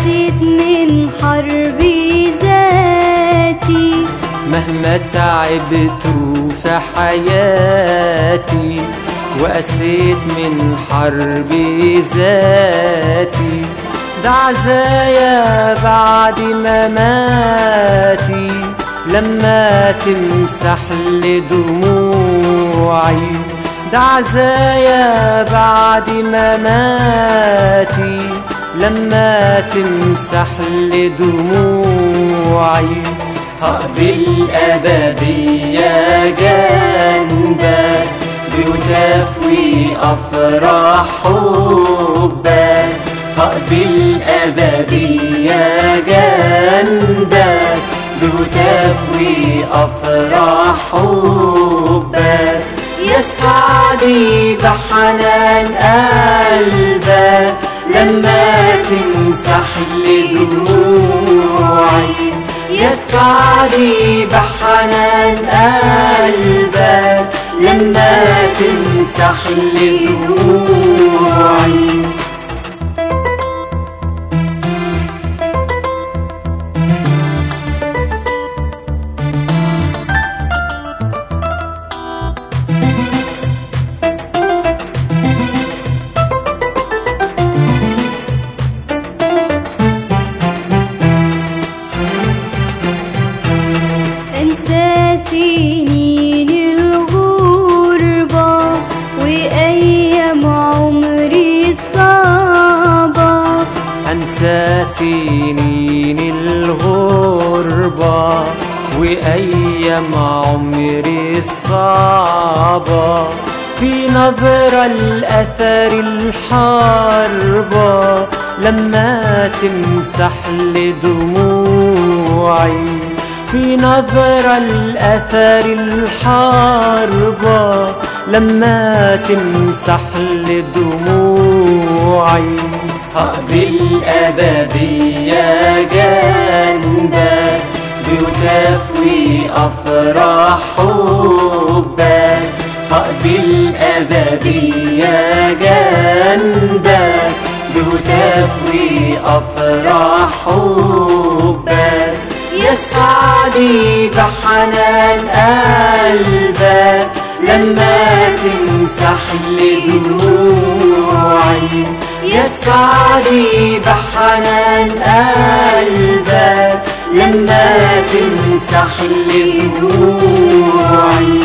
وأسيت من حربي ذاتي مهما تعبت في حياتي وأسيت من حربي ذاتي ده عزايا بعد مماتي لما تمسح لي دموعي ده عزايا بعد مماتي لما تمسح لي دموعي هقضي الأبدية جنبك بيتافوي أفراح حبك هقضي الأبدية جنبك بيتافوي أفراح حبك يا سعدي بحنان قلبك لما تمسح لي دموعي يا سعدي بحنان قلبك لما تمسح لي دموعي أنسى سنين الغربة وأيام عمري الصعبة أنسى سنين الغربة وأيام عمري الصعبة في نظرة الأثر الحربة لما تمسح لي دموعي في نظرة الأثر الحربة لما تمسح لي دموعي هقضي الأبدية جنبك بيتافوي أفراح حبك هقضي الأبدية جنبك بيتافوي أفراح حبك يا سعدي بحنان قلبك لما تمسح لي دموعي يا سعدي بحنان قلبك لما تمسح لي دموعي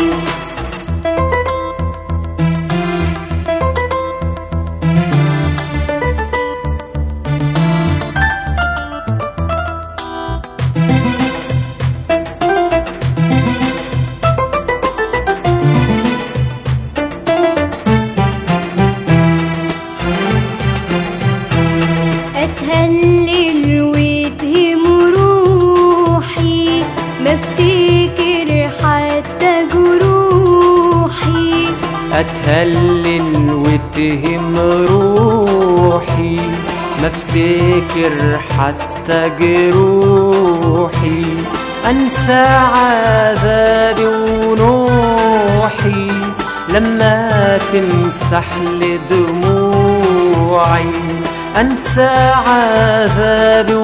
أتهلل وتهم روحي بفتكر حتى جروحي أتهلل وتهم روحي ما افتكر حتى جروحي أنسى عذابي ونوحي لما تمسح لي دموعي أنسى عذابي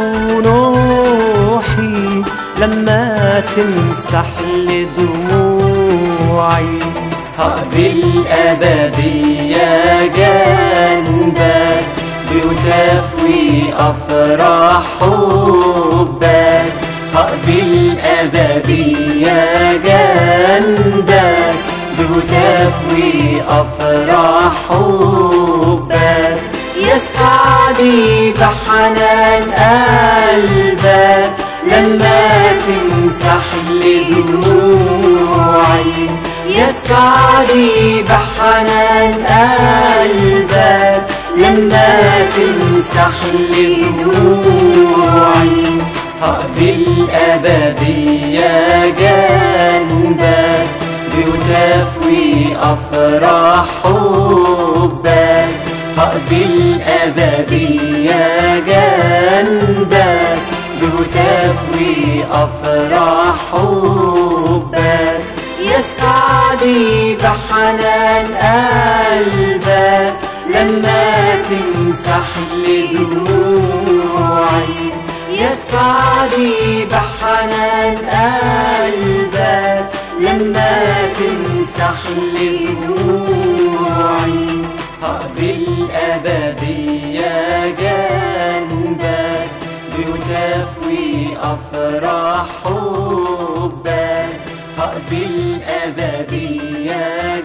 ونوحي لما تمسح لي دموعي هقضي الأبدية جنبك بيتافوي أفراح حبك هقضي الأبدية جنبك بيتافوي أفراح حبك يا سعدي بحنان قلبك لما تمسح لي دموعي يا سعدي بحنان قلبك لما تمسح لي دموعي هقضي الأبدية جنبك بيتافوي أفراح حبك هقضي الأبدية جنبك بيتافوي أفراح حبك يا سعدي بحنان قلبك لما تمسح لي دموعي تمسح لي دموعي هقضي الأبدية جنبك بهتافي أفراح حبك هقضي الأبدية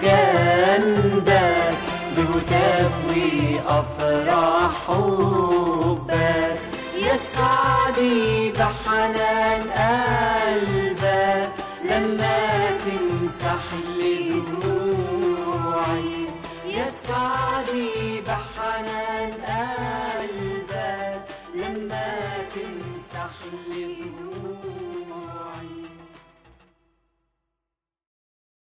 جنبك بهتافي أفراح حبك يا سعدي بحنان قلبك لما تمسح لي دموعي يا سعدي بحنان قلبك لما تمسح لي دموعي